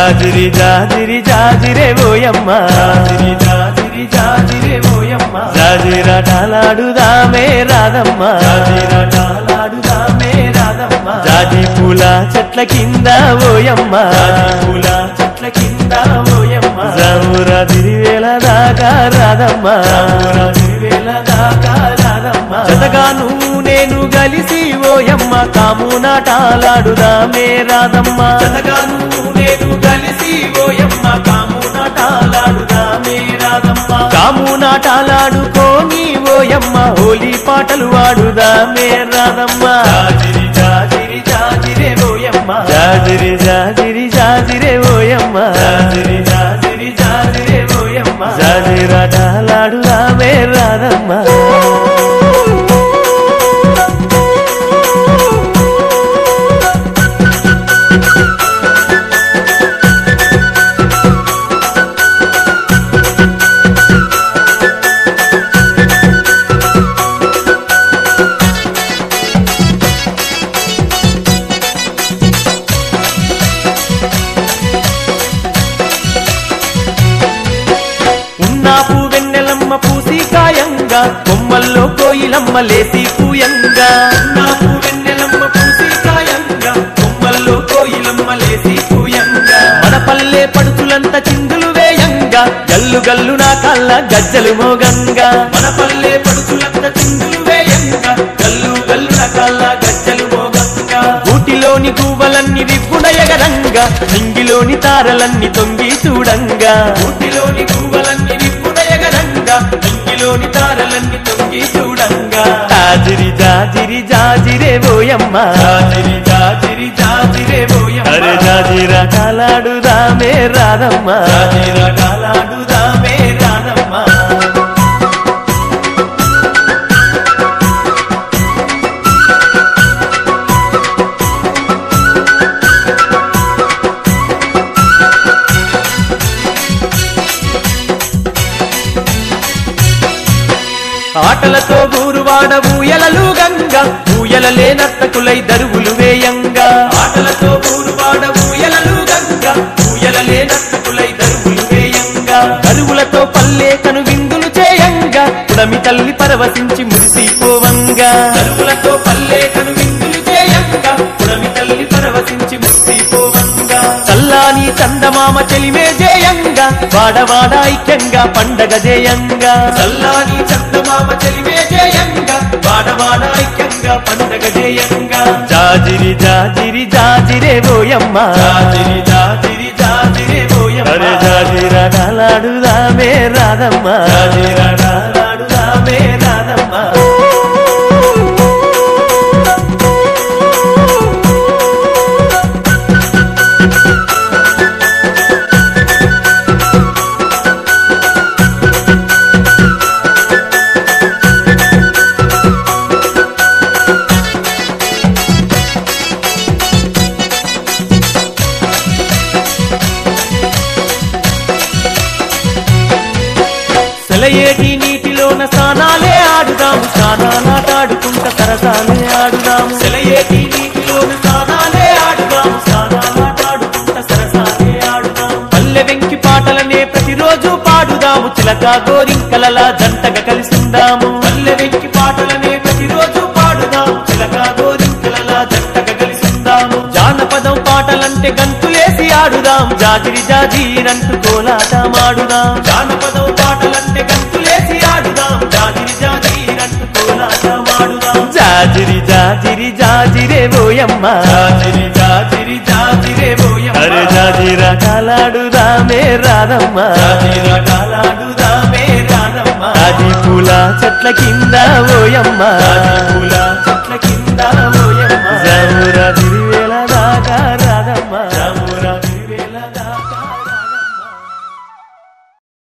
జాజిరి జాజిరి జాజిరే ఓయమ్మ జాజిరి జాజిరి జాజిరే ఓయమ్మ జాజిరాటాలాడుదామే రాదమ్మ జాజిరాటాలాడుదామే రాధమ్మ జాజి పూల చెట్ల కింద ఓయమ్మ జాజి పూల చెట్ల కింద ఓయమ్మ జామురా తిరివేళ దాకా రాదమ్మ రామురా తిరువేళ దాకా రాధమ్మ జతగాను నేను కలిసి ఓయమ్మ కాము నాటాలాడుదామే రాదమ్మ జతగాను నేను కలిసి ఓయమ్మ కాము నాటాలాడుదామే రాధమ్మ కాము నాటాలాడుకోని ఓయమ్మ హోలీ పాటలు వాడుదామే రాదమ్మ జాజిరి జాజిరి జాజిరే ఓయమ్మ జాజిరి జాజిరి జాజిరే ఓయమ్మ జాజిరి జాజిరి జాజిరే ఓయమ్మ జాజిరాటాలాడుదామే రాదమ్మ ఉన్నాపు వెన్నెలమ్మ పూసి కాయంగా కొమ్మల్లో కోయిలమ్మ లేసి పూయంగా నాకు వెన్నెలమ్మ పూసి కాయంగా కొమ్మల్లో కోయిలమ్మ లేసి పూయంగా మన పల్లె పడుచులంత చిందులు వేయంగా గల్లు గల్లు నా కళ్ళ గజ్జలు మోగంగా మన పల్లె పడుచులంత చిందులు వేయంగా గల్లు గల్లు రకాల గజ్జలు మోగంగా ఊటిలోని గువ్వలన్నీ విప్పుడయగరంగా నింగిలోని తారలన్నీ తొంగి చూడంగా ఊటిలోని పువ్వులన్నీ విప్పుడయగరంగా ఇంగిలోని తారలన్నీ తొంగి చూడంగా జాజిరి జాజిరి జాజిరే ఓయమ్మ జాజిరి జాజిరి జాజిరే ఓయమ్మ అరే జాజిరా కాలాడుదామే రాదమ్మ జాజిరటాలాడుదామే రాధమ్మ ఆటలతో గూరువాడ ఊయలలు గంగా ఊయలలే నర్తకులై దరువులు వేయంగా ఆటలతో ఊరువాడ ఊయలలు గంగ ఊయలలే నర్తకులై దరువులు వేయంగా దరువులతో పల్లె కను విందులు చేయంగా పుడమి తల్లి పరవశించి మురిసిపోవంగా దరువులతో పల్లె కను విందులు చేయంగా పుడమి తల్లి పరవశించి మురిసిపోవంగా చల్లాని చందమామ చెలిమే జేయంగా వాడవాడ ఐక్యంగా పండగ జేయంగా చల్లాని చందమామ చెలిమే చేయంగా వాడవాడ ఐక్యంగా పండగ చేయంగా జాజిరి జాజిరి జాజిరే ఓయమ్మ జాజిరి జాజిరి జాజిరే ఓయమ్మ అరే జాజిరా కాలాడుదామే రాదమ్మ జాజిరటాలాడుదామే రాధమ్మ సెలయేటి నీటిలోన స్నానాలే ఆడుదాము స్నానాలాటాడుకుంట సరసాలే ఆడుదాము సెలయేటి నీటిలోన స్నానాలే ఆడుదాము స్నానాలాటాడుకుంట సరసాలే ఆడుదాము పల్లె వెంకి పాటలనే ప్రతిరోజు పాడుదాము చిలక గోరింకలలా జంటగా కలిసిందాము పల్లె వెంకి పాటలనే ప్రతిరోజు పాడుదాము చిలక గోరింకలలా జంటగా కలిసిందాము జానపదం పాటలంటే గంతులేసి ఆడుదాం జాజిరి జాజీరంటూ కోలాటమాడుదాం జానపదం పాటలంటే గంతులేసి ఆడుదాం జాజిరి జాజిరంటూ కోలాటమాడుదాం జాజిరి జాజిరి జాజిరే ఓయమ్మ జాజిరి జాజిరి జాజిరే ఓయమ్మ అరే జాజిరా కాలాడుదామే రాదమ్మ జాజిరటాలాడుదామే రాధమ్మ జాజి పూల చెట్ల కింద ఓయమ్మ జాజి పూల